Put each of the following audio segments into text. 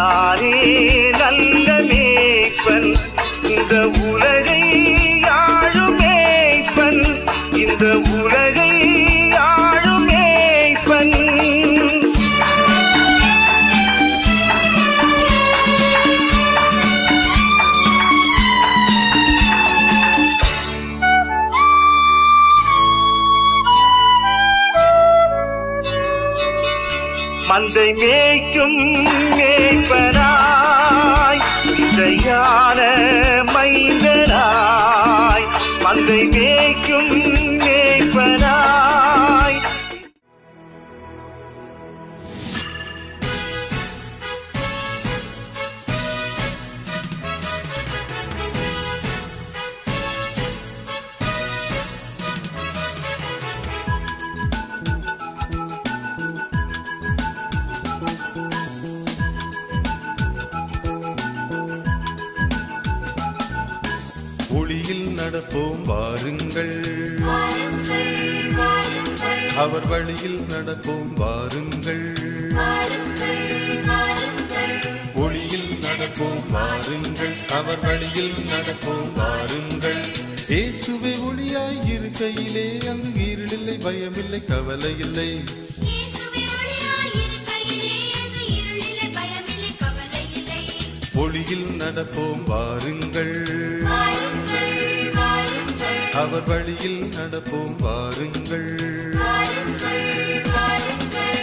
நானே நல்ல மேய்ப்பன் இந்த உலகை ஆளும் மேய்ப்பன் இந்த உலகை ஆளும் மேய்ப்பன் மந்தை மேய்க்கும் மேய்ப்பனாய் இசையான மைந்தனாய் மந்தை மேய்க்கும் மேய்ப்பனாய் ஒளியில் நடப்போம் வாருங்கள் அவர் வழியில் நடப்போம் வாருங்கள் ஒளியில் நடப்போம் வாருங்கள் அவர் வழியில் நடப்போம் வாருங்கள் இயேசுவே ஒளியாய் இருக்கையிலே அங்கு இருளில்லை பயமில்லை கவலை இல்லை இயேசுவே ஒளியாயிருக்கையிலே அங்கு இருளிலே பயமில்லை கவலையில்லை ஒளியில் நடப்போம் வாருங்கள் வாருங்கள் வாருங்கள் அவர் வழியில் நடப்போம் வாருங்கள் வாருங்கள் வாருங்கள்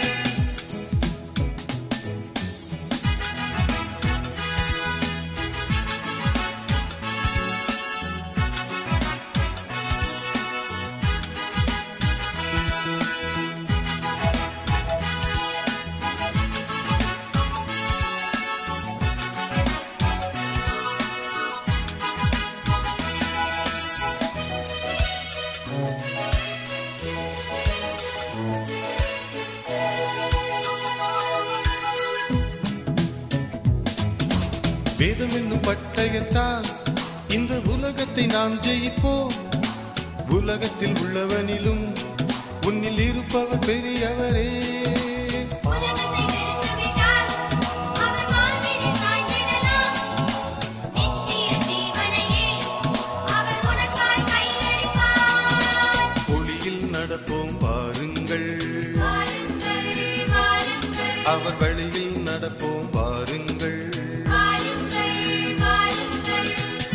வேதம் என்னும் பட்டயத்தால் இந்த உலகத்தை நாம் ஜெயிப்போம் உலகத்தில் உள்ளவனிலும் உன்னில் இருப்பவர் பெரியவரே உலகத்தை வெறுத்துவிட்டால் அவர் வாழ்வினை சாய்ந்திடலாம் நித்திய ஜீவனையே அவர் உனக்காய் கையளிப்பார் ஒளியில் நடப்போம் வாருங்கள் வாருங்கள் வாருங்கள் அவர் வழியில் நடப்போம் வாருங்கள் வாருங்கள் வாருங்கள்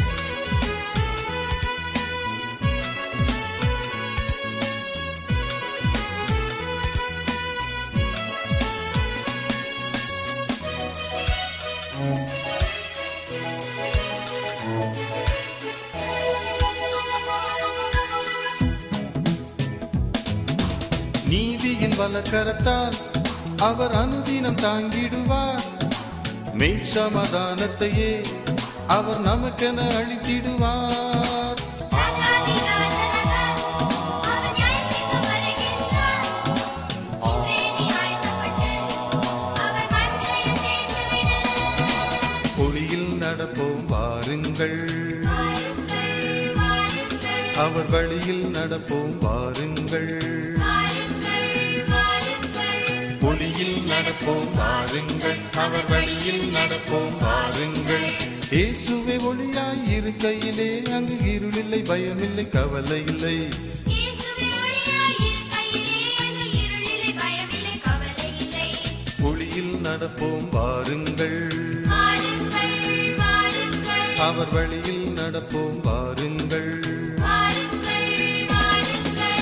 நீதியின் வலக்கரத்தால் அவர் அனுதினம் தாங்கிடுவார் மெய் சமாதானத்தையே அவர் நமக்கென அளித்திடுவார் ராஜாதி ராஜனாக அவர் நியாயத்தீர்க்க வருகின்றார் இன்றே நீ ஆயத்தப்பட்டு அவர் மண்ணையில் சேர்த்துவிடு ஒளியில் நடப்போம் வாருங்கள் வாருங்கள் வாருங்கள் அவர் வழியில் நடப்போம் வாருங்கள் வாருங்கள் வாருங்கள் ஒளியில் நடப்போம் வாருங்கள் அவர் வழியில் நடப்போம் வாருங்கள் இயேசுவே ஒளியாய் இருக்கையிலே அங்கு இருளில்லை பயமில்லை கவலை இல்லை இயேசுவே ஒளியாயிருக்கையிலே அங்கு இருளிலே பயமில்லை கவலையில்லை ஒளியில் நடப்போம் வாருங்கள் வாருங்கள் வாருங்கள் அவர் வழியில் நடப்போம் வாருங்கள் வாருங்கள் வாருங்கள்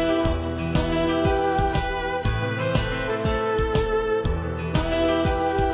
ஒளியில்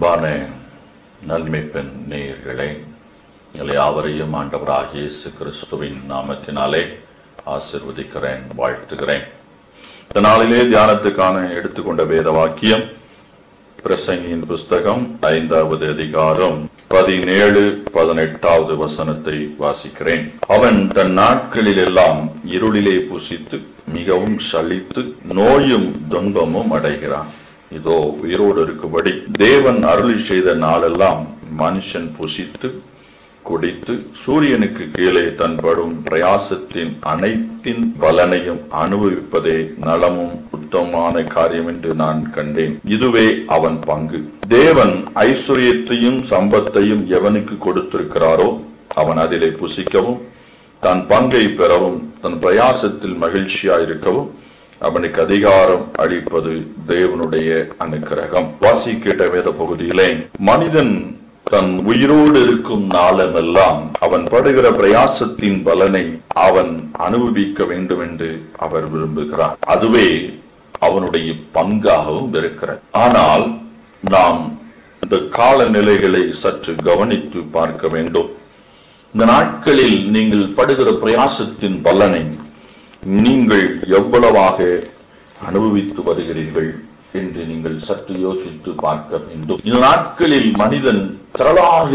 அன்பான நன்மைப்பெண் நேயர்களே எங்களை யாவரையும் ஆண்டவராகிய இயேசு கிறிஸ்துவின் நாமத்தினாலே ஆசிர்வதிக்கிறேன் வாழ்த்துகிறேன் இந்த நாளிலே தியானத்துக்கான எடுத்துக்கொண்ட வேத வாக்கியம் பிரசங்கியின் புஸ்தகம் ஐந்தாவது அதிகாரம் பதினேழு பதினெட்டாவது வசனத்தை வாசிக்கிறேன் அவன் தன் நாட்களில் எல்லாம் இருளிலே புசித்து மிகவும் சலித்து நோயும் துன்பமும் அடைகிறான் இதோ உயிரோடு இருக்கும்படி தேவன் அருளி செய்த நாளெல்லாம் மனுஷன் புசித்து குடித்து சூரியனுக்கு கீழே தன்படும் பிரயாசத்தின் அனைத்தின் பலனையும் அனுபவிப்பதே நலமும் உத்தமமான காரியம் என்று நான் கண்டேன் இதுவே அவன் பங்கு தேவன் ஐஸ்வர்யத்தையும் சம்பத்தையும் எவனுக்கு கொடுத்திருக்கிறாரோ அவன் அதிலே புசிக்கவும் தன் பங்கை பெறவும் தன் பிரயாசத்தில் மகிழ்ச்சியாயிருக்கவும் அவனுக்கு அதிகாரம் அளிப்பது தேவனுடைய அனுக்கிரகம் வாசிக்கிட்ட வேத பகுதியிலே மனிதன் தன் உயிரோடு இருக்கும் நாளமெல்லாம் அவன் படுகிற பிரயாசத்தின் பலனை அவன் அனுபவிக்க வேண்டும் என்று அவர் விரும்புகிறார் அதுவே அவனுடைய பங்காகவும் இருக்கிறது ஆனால் நாம் இந்த காலநிலைகளை சற்று கவனித்து பார்க்க வேண்டும் இந்த நாட்களில் நீங்கள் படுகிற பிரயாசத்தின் பலனை நீங்கள் எவ்வளவாக அனுபவித்து வருகிறீர்கள் என்று நீங்கள் சற்று யோசித்து பார்க்க வேண்டும் இந்த நாட்களில் மனிதன் திரளாக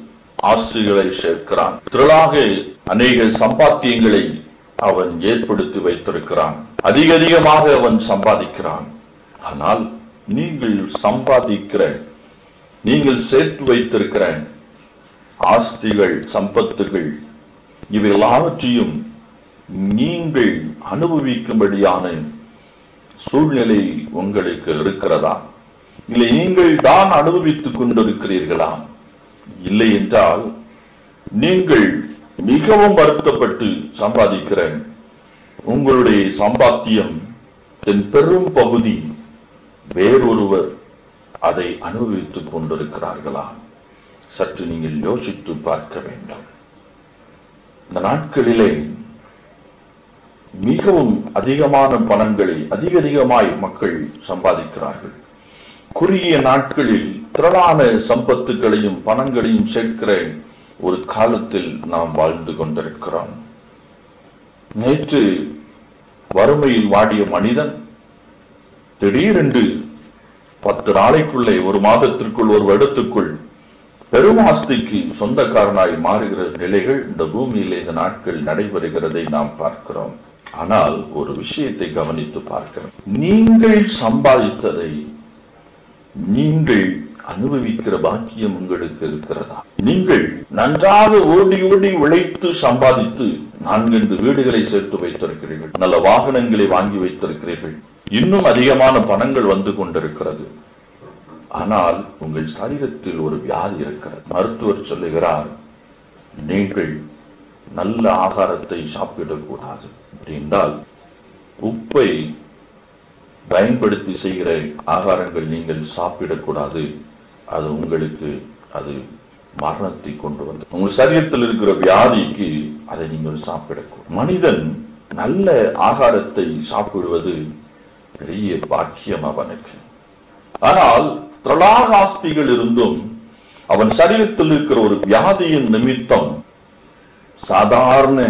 ஆசைகளை சேர்க்கிறான் திரளாக அநேக சம்பாத்தியங்களை அவன் ஏற்படுத்தி வைத்திருக்கிறான் அதிக அதிகமாக அவன் சம்பாதிக்கிறான் ஆனால் நீங்கள் சம்பாதிக்கிற நீங்கள் சேர்த்து வைத்திருக்கிற ஆஸ்திகள் சம்பத்துகள் இவை எல்லாவற்றையும் நீங்கள் அனுபவிக்கும்படியான சூழ்நிலை உங்களுக்கு இருக்கிறதா இல்லை நீங்கள் தான் அனுபவித்துக் கொண்டிருக்கிறீர்களா இல்லை என்றால் நீங்கள் மிகவும் வருத்தப்பட்டு சம்பாதிக்கிற உங்களுடைய சம்பாத்தியம் தென் பெரும் பகுதி வேறொருவர் அதை அனுபவித்துக் கொண்டிருக்கிறார்களா சற்று நீங்கள் யோசித்து பார்க்க வேண்டும் இந்த நாட்களிலே மிகவும் அதிகமான பணங்களை அதிக அதிகமாய் மக்கள் சம்பாதிக்கிறார்கள் குறுகிய நாட்களில் திரளான சம்பத்துகளையும் பணங்களையும் சேர்க்கிற ஒரு காலத்தில் நாம் வாழ்ந்து கொண்டிருக்கிறோம் நேற்று வறுமையில் வாடிய மனிதன் திடீரென்று பத்து நாளைக்குள்ளே ஒரு மாதத்திற்குள் ஒரு வருடத்துக்குள் பெருமாஸ்திக்கு சொந்தக்காரனாய் மாறுகிற நிலைகள் இந்த பூமியில் இந்த நாட்கள் நடைபெறுகிறதை நாம் பார்க்கிறோம் ஆனால் ஒரு விஷயத்தை கவனித்து பார்க்கிறோம் நீங்கள் சம்பாதித்ததை நீங்கள் அனுபவிக்கிற பாக்கியம் உங்களுக்கு இருக்கிறதா நீங்கள் நன்றாக ஓடி ஓடி உழைத்து சம்பாதித்து நான்கு வீடுகளை சேர்த்து வைத்திருக்கிறீர்கள் நல்ல வாகனங்களை வாங்கி வைத்திருக்கிறீர்கள் இன்னும் அதிகமான பணங்கள் வந்து கொண்டிருக்கிறது ஆனால் உங்கள் சரீரத்தில் ஒரு வியாதி இருக்கிறது மருத்துவர் சொல்லுகிறார் நீங்கள் நல்ல ஆகாரத்தை சாப்பிடக்கூடாது என்றால் உப்பை பயன்படுத்தி செய்கிற ஆகாரங்கள் நீங்கள் சாப்பிடக்கூடாது அது உங்களுக்கு அது மரணத்தை கொண்டு வந்து உங்கள் சரீரத்தில் இருக்கிற வியாதிக்கு அதை நீங்கள் சாப்பிடக்கூடாது மனிதன் நல்ல ஆகாரத்தை சாப்பிடுவது பெரிய பாக்கியம் அவனுக்கு ஆனால் திரளாக ஆஸ்திகள் இருந்தும் அவன் சரீரத்தில் இருக்கிற ஒரு வியாதியின் நிமித்தம் சாதாரண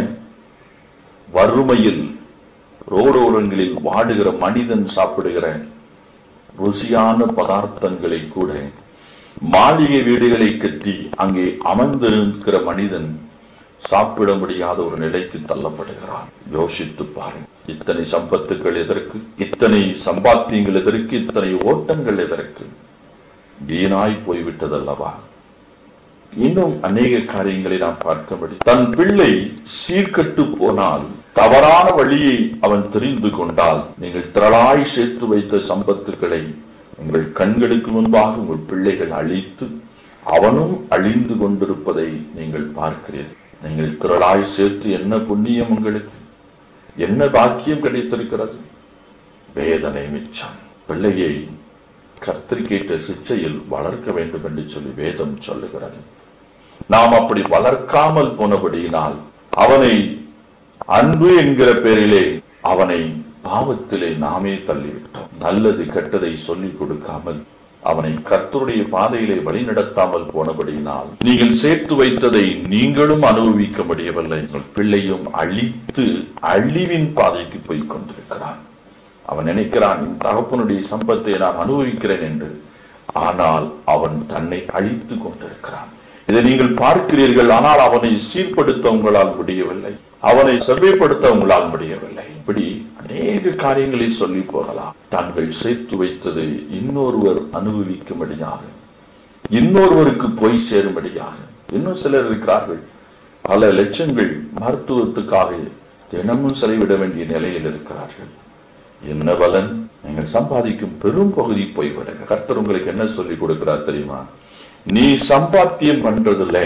வறுமையில் ரோடோரங்களில் வாடுகிற மனிதன் சாப்பிடுகிற ருசியான பதார்த்தங்களை கூட மாளிகை வீடுகளை கட்டி அங்கே அமர்ந்திருக்கிற மனிதன் சாப்பிட முடியாத ஒரு நிலைக்கு தள்ளப்படுகிறான் யோசித்து பாருங்க இத்தனை சம்பத்துக்கள் எதற்கு இத்தனை சம்பாத்தியங்கள் எதற்கு இத்தனை ஓட்டங்கள் எதற்கு வீணாய் போய்விட்டதல்லவா இன்னும் அநேக காரியங்களை நாம் பார்க்கபடி தன் பிள்ளை சீர்கட்டு போனால் தவறான வழியை அவன் தெரிந்து கொண்டால் நீங்கள் திரளாய் சேர்த்து வைத்த சம்பத்துக்களை உங்கள் கண்களுக்கு முன்பாக உங்கள் பிள்ளைகள் அழித்து அவனும் அழிந்து கொண்டிருப்பதை நீங்கள் பார்க்கிறீர்கள் நீங்கள் திரளாய் சேர்த்து என்ன புண்ணியம் உங்களுக்கு என்ன பாக்கியம் கிடைத்திருக்கிறது வேதனை மிச்சம் பிள்ளையை கர்த்தரிக்கேற்ற சிச்சையில் வளர்க்க வேண்டும் என்று சொல்லி வேதம் சொல்லுகிறது நாம் அப்படி வளர்க்காமல் போனபடியினால் அவனை அன்பு என்கிற பேரிலே அவனை பாவத்திலே நாமே தள்ளிவிட்டோம் நல்லது கெட்டதை சொல்லிக் கொடுக்காமல் அவனை கர்த்தருடைய பாதையிலே வழிநடத்தாமல் போனபடியினால் நீங்கள் சேர்த்து வைத்ததை நீங்களும் அனுபவிக்க முடியவில்லை உங்கள் பிள்ளையும் அழித்து அழிவின் பாதைக்கு போய் கொண்டிருக்கிறான் அவன் நினைக்கிறான் என் தகப்பனுடைய சம்பத்தை நான் அனுபவிக்கிறேன் என்று ஆனால் அவன் தன்னை அழித்து கொண்டிருக்கிறான் இதை நீங்கள் பார்க்கிறீர்கள் ஆனால் அவனை சீர்படுத்த உங்களால் முடியவில்லை அவனை செவ்வைப்படுத்த உங்களால் முடியவில்லை இப்படி அநேக காரியங்களை சொல்லி போகலாம் தாங்கள் சேர்த்து வைத்தது இன்னொருவர் அனுபவிக்கும்படியாக இன்னொருவருக்கு போய் சேரும்படியாக இன்னும் சிலர் இருக்கிறார்கள் பல லட்சங்கள் மருத்துவத்துக்காக தினமும் செலவிட வேண்டிய நிலையில் இருக்கிறார்கள் என்ன பலன் நீங்கள் சம்பாதிக்கும் பெரும் பகுதி போய்விடுங்க கர்த்தர் உங்களுக்கு என்ன சொல்லி கொடுக்கிறார் தெரியுமா நீ சம்பாத்தியம் பண்றதுல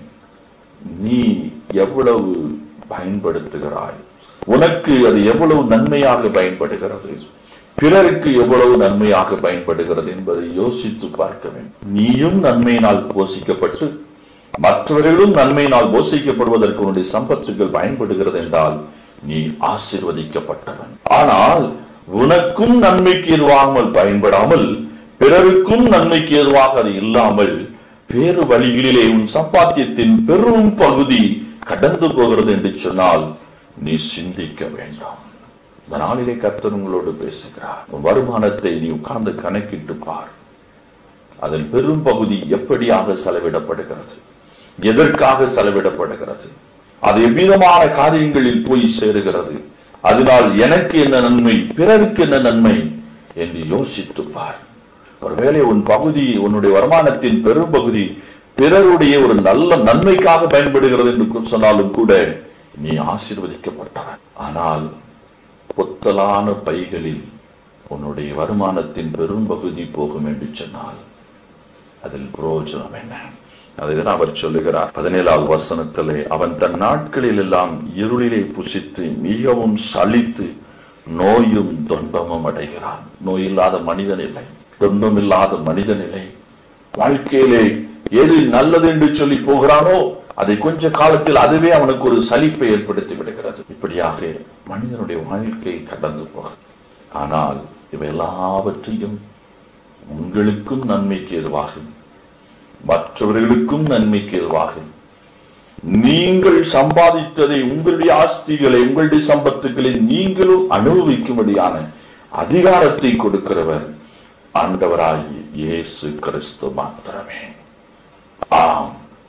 நீ எவ்வளவு பயன்படுத்துகிறாய் உனக்கு அது எவ்வளவு நன்மையாக பயன்படுகிறது பிறருக்கு எவ்வளவு நன்மையாக பயன்படுகிறது என்பதை யோசித்து பார்க்க வேண்டும் நீயும் நன்மையினால் போஷிக்கப்பட்டு மற்றவர்களும் நன்மையினால் போஷிக்கப்படுவதற்கு உன்னுடைய சம்பத்துகள் பயன்படுகிறது என்றால் நீ ஆசிர்வதிக்கப்பட்டவன் ஆனால் உனக்கும் நன்மைக்கு எதுவாமல் பயன்படாமல் பிறருக்கும் நன்மைக்கு எதுவாக அது இல்லாமல் வேறு வழிகளிலே உன் சம்பாத்தியத்தின் பெரும் பகுதி கடந்து போகிறது என்று சொன்னால் நீ சிந்திக்க வேண்டாம் இந்த நாளிலே கர்த்தர் உங்களோடு பேசுகிறார் உன் வருமானத்தை நீ உட்கார்ந்து கணக்கிட்டு பார் அதன் பெரும் பகுதி எப்படியாக செலவிடப்படுகிறது எதற்காக செலவிடப்படுகிறது அது எவ்விதமான காரியங்களில் போய் சேருகிறது அதனால் எனக்கு என்ன நன்மை பிறருக்கு என்ன நன்மை என்று யோசித்து பார் ஒருவேளை உன் பகுதி உன்னுடைய வருமானத்தின் பெரும் பகுதி பிறருடைய ஒரு நல்ல நன்மைக்காக பயன்படுகிறது என்று சொன்னாலும் கூட நீ ஆசீர்வதிக்கப்பட்டவன் ஆனால் பொத்தலான பைகளில் உன்னுடைய வருமானத்தின் பெரும் பகுதி போகும் என்று சொன்னால் அதில் பிரயோஜனம் என்ன அதுதான் அவர் சொல்லுகிறார் பதினேழாவது வசனத்திலே அவன் தன் நாட்களில் எல்லாம் இருளிலே புசித்து மிகவும் சலித்து நோயும் துன்பமும் அடைகிறான் நோய் இல்லாத மனிதன் இல்லை துன்பம் இல்லாத மனிதன் இல்லை வாழ்க்கையிலே எது நல்லது என்று சொல்லி போகிறானோ அதை கொஞ்ச காலத்தில் அதுவே அவனுக்கு ஒரு சலிப்பை ஏற்படுத்தி விடுகிறது இப்படியாக மனிதனுடைய வாழ்க்கை கடந்து போகிறது ஆனால் இவை எல்லாவற்றையும் உங்களுக்கும் நன்மைக்கு எதுவாகும் மற்றவர்களுக்கும் நன்மைக்கு எதுவாகும் நீங்கள் சம்பாதித்ததை உங்களுடைய ஆஸ்திகளை உங்களுடைய சம்பத்துக்களை நீங்களும் அனுபவிக்கும்படியான அதிகாரத்தை கொடுக்கிறவர் ஆண்டவராகிய இயேசு கிறிஸ்து மாத்திரமே ஆம்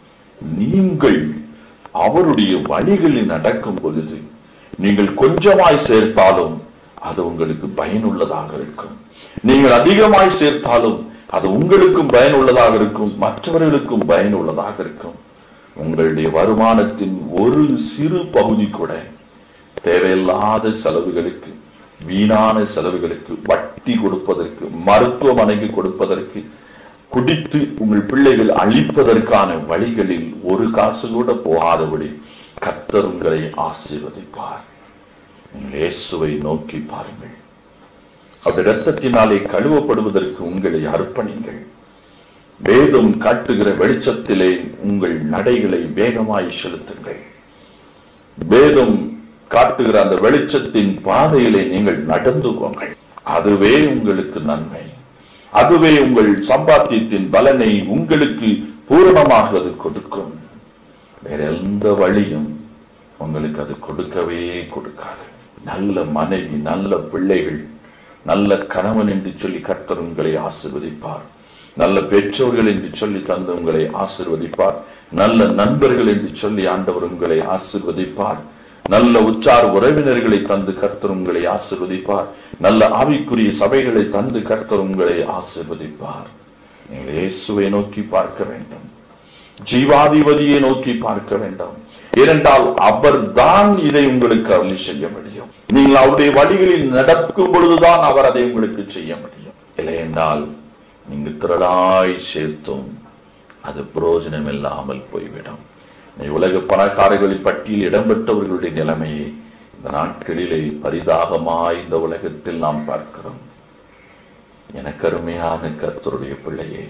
நீங்கள் அவருடைய வழிகளில் நடக்கும் பொழுது நீங்கள் கொஞ்சமாய் சேர்த்தாலும் அது உங்களுக்கு பயனுள்ளதாக இருக்கும் நீங்கள் அதிகமாய் சேர்த்தாலும் அது உங்களுக்கும் பயனுள்ளதாக இருக்கும் மற்றவர்களுக்கும் பயனுள்ளதாக இருக்கும் உங்களுடைய வருமானத்தின் ஒரு சிறு பகுதி கூட தேவையில்லாத செலவுகளுக்கு வீணான செலவுகளுக்கு வட்டி கொடுப்பதற்கு மருத்துவமனைக்கு கொடுப்பதற்கு குடித்து உங்கள் பிள்ளைகள் அழிப்பதற்கான வழிகளில் ஒரு காசு கூட போகாதபடி கர்த்தர் உங்களை ஆசீர்வதிப்பார் நீங்கள் இயேசுவை நோக்கி பாருங்கள் அவருடைய இரத்தத்தினாலே கழுவப்படுவதற்கு உங்களை அர்ப்பணிங்கள் வேதம் காட்டுகிற வெளிச்சத்திலே உங்கள் நடைகளை வேகமாய் செலுத்துங்கள் வேதம் காட்டுகிற அந்த வெளிச்சத்தின் பாதையிலே நீங்கள் நடந்து போங்கள் அதுவே உங்களுக்கு நன்மை அதுவே உங்கள் சம்பாத்தியத்தின் பலனை உங்களுக்கு பூரணமாக அது கொடுக்கும் வேற எந்த வழியும் உங்களுக்கு அது கொடுக்கவே கொடுக்காது நல்ல மனைவி நல்ல பிள்ளைகள் நல்ல கணவன் என்று சொல்லி கர்த்தர் உங்களை ஆசிர்வதிப்பார் நல்ல பெற்றோர்கள் என்று சொல்லி தந்து உங்களை ஆசிர்வதிப்பார் நல்ல நண்பர்கள் என்று சொல்லி ஆண்டவர் உங்களை ஆசிர்வதிப்பார் நல்ல உச்சார் உறவினர்களை தந்து கர்த்தர் உங்களை ஆசிர்வதிப்பார் நல்ல ஆவிக்குரிய சபைகளை தந்து கர்த்தர் உங்களை ஆசிர்வதிப்பார் நீங்கள் இயேசுவை நோக்கி பார்க்க வேண்டும் ஜீவாதிபதியை நோக்கி பார்க்க வேண்டாம் ஏனென்றால் அவர் தான் இதை உங்களுக்கு அருளி செய்ய முடியும் நீங்கள் அவருடைய வழிகளில் நடக்கும் பொழுதுதான் அவர் அதை உங்களுக்கு செய்ய முடியும் இல்லை என்றால் நீங்க திரளாய் சேர்த்தும் அது பிரயோஜனம் இல்லாமல் போய்விடும் நீ உலக பணக்காரர்களின் பட்டியல் இடம்பெற்றவர்களுடைய நிலைமையை இந்த நாட்களிலே பரிதாகமாய் இந்த உலகத்தில் நாம் பார்க்கிறோம் எனக்கு அருமையான கர்த்தருடைய பிள்ளையே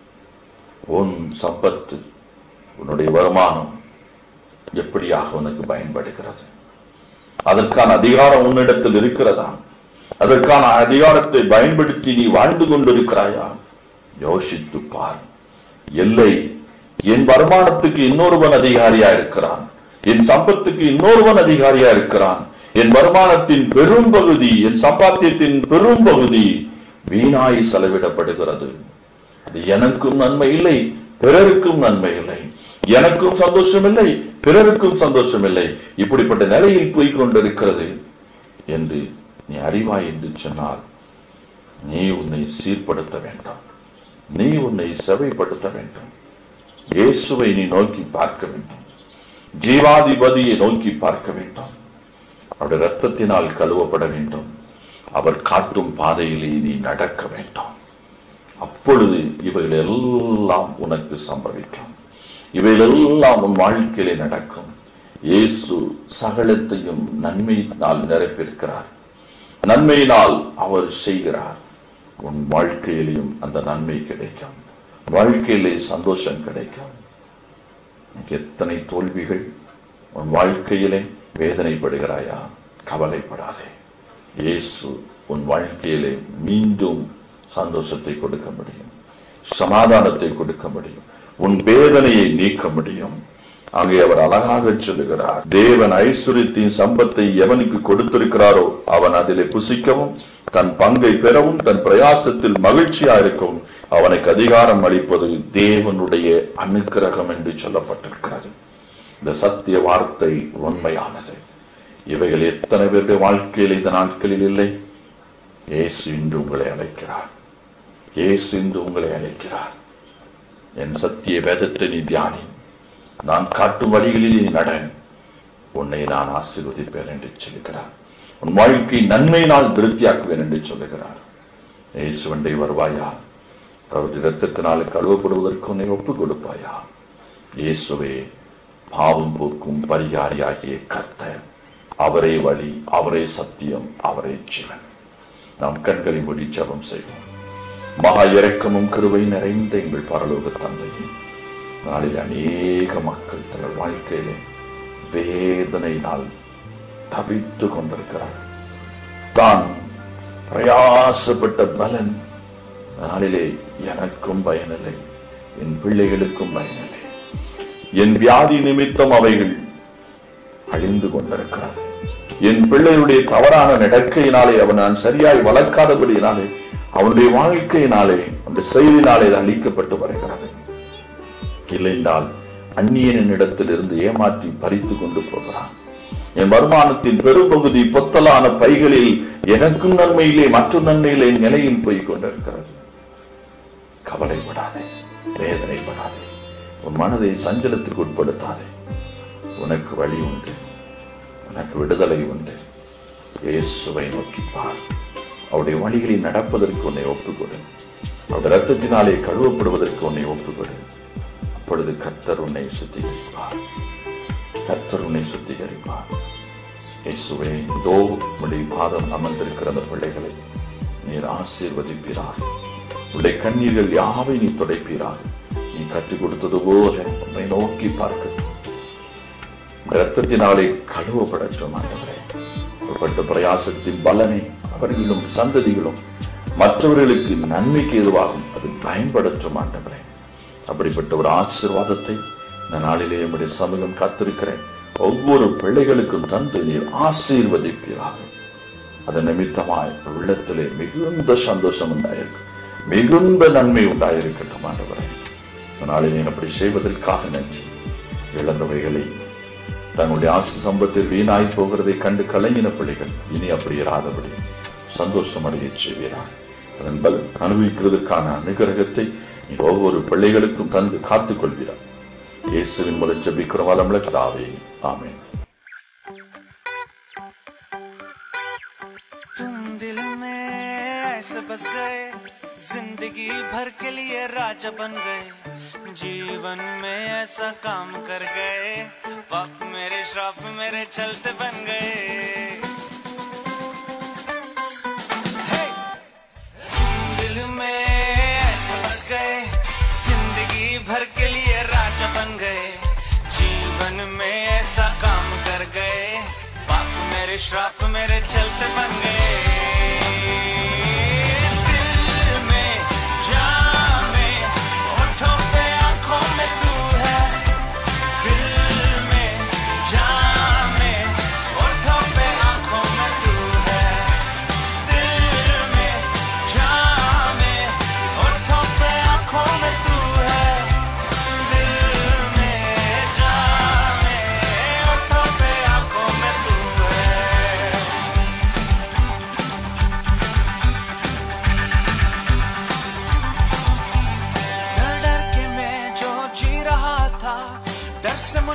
உன் சம்பத்து உன்னுடைய வருமானம் எப்படியாக உனக்கு பயன்படுகிறது அதற்கான அதிகாரம் உன்னிடத்தில் இருக்கிறதா அதற்கான அதிகாரத்தை பயன்படுத்தி நீ வாழ்ந்து கொண்டிருக்கிறாயா யோசித்து பார் இல்லை என் வருமானத்துக்கு இன்னொருவன் அதிகாரியா இருக்கிறான் என் சம்பத்துக்கு இன்னொருவன் அதிகாரியா இருக்கிறான் என் வருமானத்தின் பெரும்பகுதி என் சம்பாத்தியத்தின் பெரும்பகுதி வீணாய் செலவிடப்படுகிறது அது எனக்கும் நன்மை இல்லை பிறருக்கும் நன்மை இல்லை எனக்கும் சந்தோஷம் இல்லை பிறருக்கும் சந்தோஷம் இல்லை இப்படிப்பட்ட நிலையில் போய் கொண்டிருக்கிறது என்று நீ அறிவாய் என்று சொன்னால் நீ உன்னை சீர்படுத்த வேண்டாம் நீ உன்னை செவைப்படுத்த வேண்டும் இயேசுவை நீ நோக்கி பார்க்க வேண்டும் ஜீவாதிபதியை நோக்கி பார்க்க வேண்டும் அவருடைய ரத்தத்தினால் கழுவப்பட வேண்டும் அவர் காட்டும் பாதையிலே நீ நடக்க வேண்டும் அப்பொழுது இவைகள் எல்லாம் உனக்கு சம்பவிக்கும் இவைகள் எல்லாம் உன் வாழ்க்கையிலே நடக்கும் இயேசு சகலத்தையும் நன்மையினால் நிரப்பியிருக்கிறார் நன்மையினால் அவர் செய்கிறார் உன் வாழ்க்கையிலையும் அந்த நன்மை கிடைக்கும் வாழ்க்கையிலே சந்தோஷம் கிடைக்கும் உனக்கு எத்தனை தோல்விகள் உன் வாழ்க்கையிலே வேதனைப்படுகிறாயா கவலைப்படாதே இயேசு உன் வாழ்க்கையிலே மீண்டும் சந்தோஷத்தை கொடுக்க முடியும் சமாதானத்தை கொடுக்க முடியும் உன் வேதனையை நீக்க முடியும் அங்கே அவர் அழகாக சொல்லுகிறார் தேவன் ஐஸ்வர்யத்தின் சம்பத்தை எவனுக்கு கொடுத்திருக்கிறாரோ அவன் அதிலே புசிக்கவும் தன் பங்கை பெறவும் தன் பிரயாசத்தில் மகிழ்ச்சியா இருக்கவும் அவனுக்கு அதிகாரம் அளிப்பது தேவனுடைய அனுக்கிரகம் என்று சொல்லப்பட்டிருக்கிறது இந்த சத்திய வார்த்தை உண்மையானது இவைகள் எத்தனை பேருடைய வாழ்க்கையில் இந்த நாட்களில் இல்லை இயேசு இன்று உங்களை அழைக்கிறார் இயேசு இன்று உங்களை அழைக்கிறார் என் சத்திய வேதத்தை நீ தியானி நான் காட்டும் வழிகளில் நீ நட உன்னை நான் ஆசீர்வதிப்பேன் என்று சொல்லுகிறார் உன் வாழ்க்கை நன்மையினால் திருப்தியாக்குவேன் என்று சொல்லுகிறார் இயேசுவண்டை வருவாயா அவருடைய இரத்தத்தினால் கழுவப்படுவதற்கு உன்னை ஒப்புக் கொடுப்பாயா இயேசுவே பாவம் போக்கும் பரிகாரியாகிய கர்த்தர் அவரே வழி அவரே சத்தியம் அவரே ஜீவன் நாம் கண்களை மூடி ஜெபம் செய்வோம் மகா இரக்கமும் கிருபை நிறைந்த எங்கள் பரலோக தந்தையே நாளில் அநேக மக்கள் தங்கள் வாழ்க்கையிலே வேதனையினால் தவித்து கொண்டிருக்கிறார் தான் பிரயாசப்பட்ட பலன் நாளிலே எனக்கும் பயனில்லை என் பிள்ளைகளுக்கும் பயனில்லை என் வியாதி நிமித்தம் அவைகள் அழிந்து கொண்டிருக்கிறது என் பிள்ளையுடைய தவறான நடக்கையினாலே அவன் நான் சரியாய் வளர்க்காதபடியினாலே அவனுடைய வாழ்க்கையினாலே அந்த செயலினாலே அது அழிக்கப்பட்டு வருகிறது இல்லைஎன்றால் அந்நியனின் இடத்தில் இருந்து ஏமாற்றி பறித்து கொண்டு போகிறான் என் வருமானத்தின் பெரும்பகுதி பொத்தலான பைகளில் எனக்கும் நன்மையிலே மற்ற நன்மையிலே என் நிலையில் போய் கொண்டிருக்கிறது கவலைப்படாதே வேதனைப்படாதே உன் மனதை சஞ்சலத்துக்கு உட்படுத்தாதே உனக்கு வழி உண்டு உனக்கு விடுதலை உண்டு இயேசுவை நோக்கி பார் அவருடைய வழிகளில் நடப்பதற்கு உன்னை ஒப்புக்கொடு அவருடைய ரத்தத்தினாலே கழுவப்படுவதற்கு உன்னை ஒப்புக்கொடு அப்பொழுது கர்த்தர் உன்னை சுத்திகரிப்பார் கர்த்தர் உன்னை சுத்திகரிப்பார் இயேசுவே இதோ உடைய பாதம் அமர்ந்திருக்கிற அந்த பிள்ளைகளை நீர் ஆசீர்வதிப்பீராக உடைய கண்ணீர்கள் யாவை நீ துடைப்பீராக நீ கற்றுக் கொடுத்தது போல உன்னை நோக்கி பார்க்கட்டும் இரத்தத்தினாலே கழுவப்படட்டும் ஆண்டவரே பட்ட பிரயாசத்தின் பலனை அவர்களும் சந்ததிகளும் மற்றவர்களுக்கு நன்மைக்கு எதுவாகும் அது பயன்படட்டும் ஆண்டவரே அப்படிப்பட்ட ஒரு ஆசீர்வாதத்தை இந்த நாளிலே நம்முடைய சமூகம் காத்திருக்கிறேன் ஒவ்வொரு பிள்ளைகளுக்கும் தந்து நீர் ஆசீர்வதிப்பீராக அதன் நிமித்தமாய் உள்ளத்திலே மிகுந்த சந்தோஷம் உண்டாயிருக்கு மிகுந்த நன்மை உண்டாயிருக்கட்டும் ஆண்டவரே இந்த நாளிலே அப்படி செய்வதற்காக நன்றி இழந்தவைகளை தங்களுடைய ஆசை சம்பத்தில் வீணாய் போகிறதை கண்டு கலங்கின பிள்ளைகள் இனி அப்படி இராதபடி சந்தோஷம் அடைய செய்வீராக அதன் பலன் அனுபவிக்கிறதுக்கான அனுகிரகத்தை நீ ஒவ்வொரு பிள்ளைகளுக்கும் தந்து காத்துக் கொள்கிறார் இயேசுவின் முதல் ஜபிக்கிற வளமுள்ள கதாவே ஆமென் तुम दिल में ऐसे बस गए जिंदगी भर के लिए राजा बन गए जीवन में ऐसा काम कर गए पाप मेरे श्राप मेरे चलते बन गए हे! तुम दिल में ऐसे बस गए जिंदगी भर के लिए राजा बन गए जीवन में ऐसा काम कर गए पाप मेरे श्राप मेरे चलते बन गए दिल में जा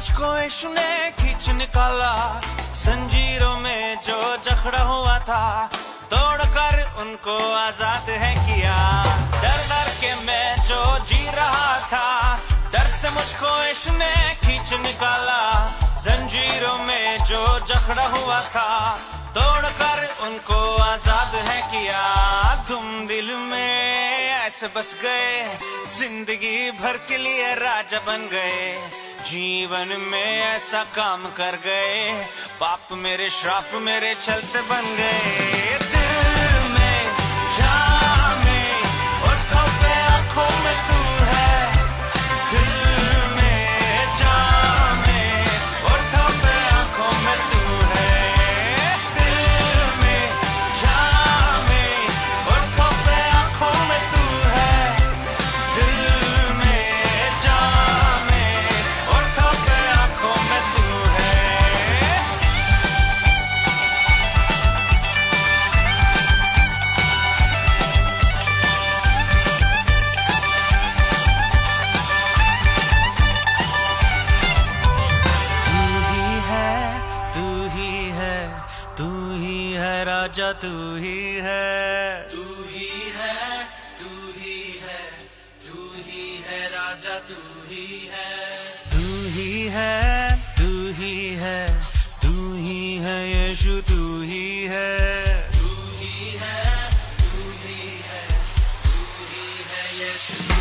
मुझको यीशु ने खींच निकाला संजीरों में जो जखड़ा हुआ था तोड़कर उनको आजाद है किया डर डर के मैं जो जी रहा था डर से मुझको यीशु ने खींच निकाला जंजीरों में जो जखड़ा हुआ था तोड़कर उनको आजाद है किया तुम दिल में ऐसे बस गए जिंदगी भर के लिए राजा बन गए जीवन में ऐसा काम कर गए पाप मेरे श्राप मेरे चलते बन गए दिल में जा में होठों पे आंखों में तू है दिल में जा में होठों पे आंखों में तू है दिल में जा में होठों पे आंखों में तू है दिल में जा में होठों पे आंखों में तू है तू ही है तू ही है तू ही है राजा तू ही है तू ही है तू ही है तू ही है राजा तू ही है तू ही है तू ही है तू ही है यीशु तू ही है तू ही है तू ही है तू ही है यीशु तू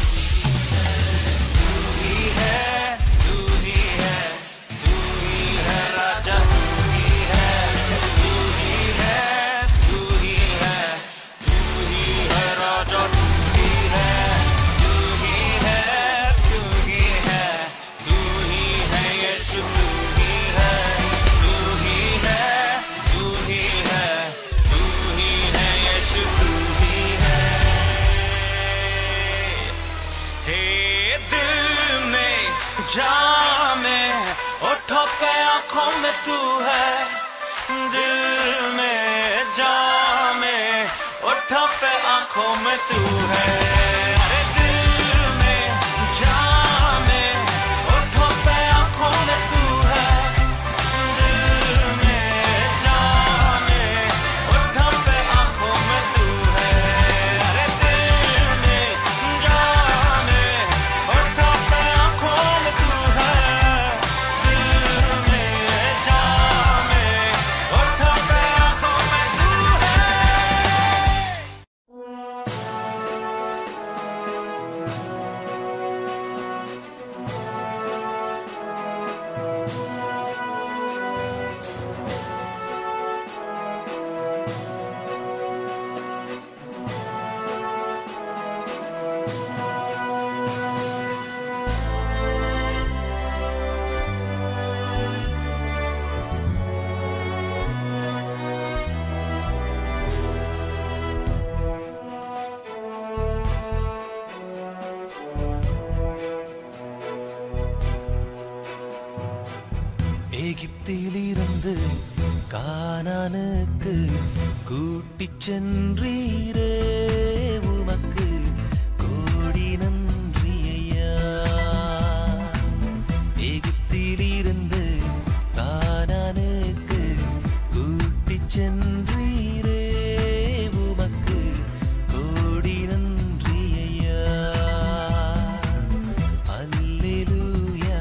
ही है तू ही है तू ही है राजा तू ही है तू ही है तू ही है तू ही है राजा तू ही है तू ही है तू ही है तू ही है यीशु तू ही है तू ही है तू ही है तू ही है यीशु तू ही है हे दिल में जा में ओठों पे आंखों में तू है दिल में जा में ओठों पे आंखों में तू है अरे दिल में जा में ओठों पे आंखों में तू है दिल में जा में ओठों पे आंखों में तू है अरे दिल में जा में ओठों पे आंखों में तू है दिल में जा में ओठों पे आंखों में तू है எகிப்திலிருந்து கானானுக்கு கூட்டிச் சென்றீரே உமக்கு கோடி நன்றி ஐயா எகிப்திலிருந்து கானானுக்கு கூட்டிச் சென்றீரே உமக்கு கோடி நன்றி ஐயா அல்லேலூயா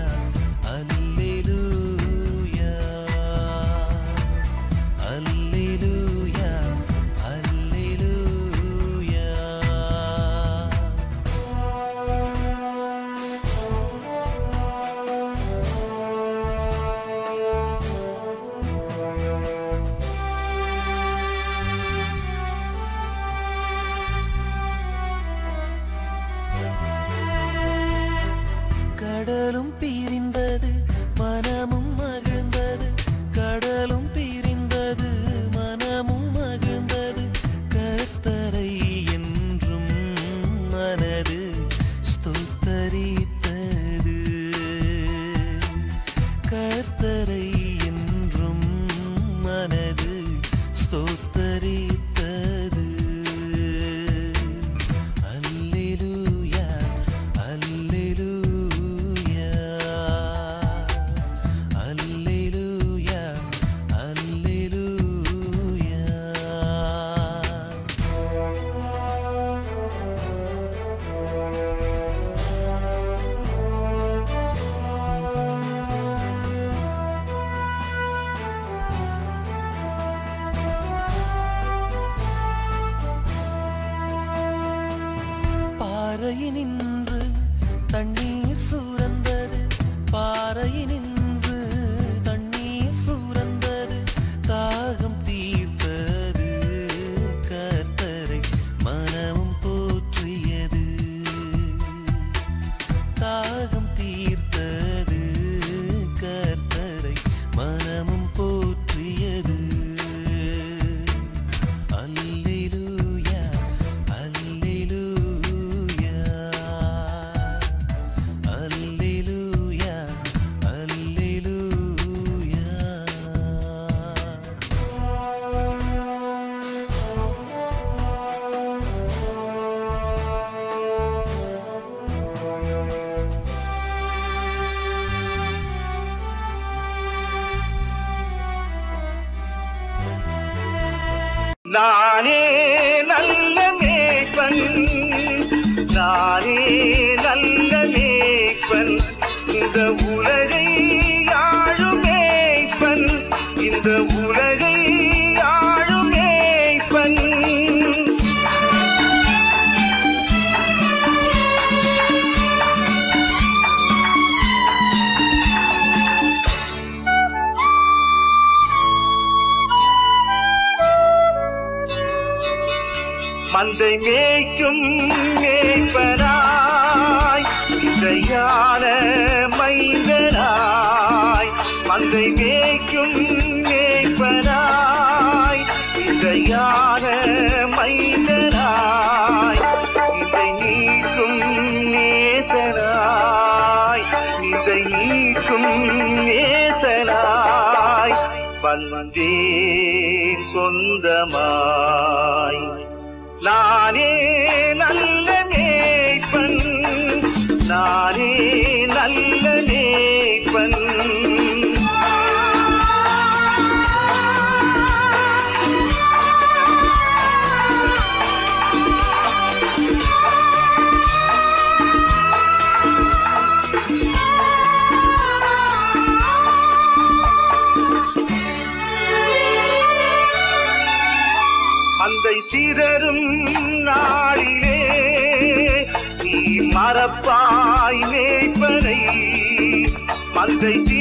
அல்லேலூயா அல்லேலூயா அல்லேலூயா பாறையினின்று தண்ணீர் சூரந்தது பாறையினின்று தண்ணீர் சூரந்தது தாகம் தீர்த்தது கர்த்தரை மனமும் போற்றியது தாகம் தீர்த்தது கர்த்தரை மனமும் போற்றியது அல்லேலூயா அல்லேலூயா அல்லேலூயா அல்லேலூயா நானே நல்ல மேய்ப்பன் நானே நல்ல மேய்ப்பன் இந்த உலகை ஆளும் மேய்ப்பன் இந்த உலகை ஆளும் மேய்ப்பன் மந்தை மேய்க்கும் மேய்ப்பனாய் இசையான மைந்தனாய் மந்தை மேய்க்கும் மேய்ப்பனாய் இசையான மைந்தனாய் இதை நீக்கும் நேசனாய் இதை நீக்கும் நேசனாய் வந்தேன் சொந்தமாய் நானே நல்ல மேய்ப்பன் நானே நல்ல மேய்ப்பன் மந்தை சிதறும் நாளிலே நீ மறப்பாய் மேய்ப்பனை மந்தை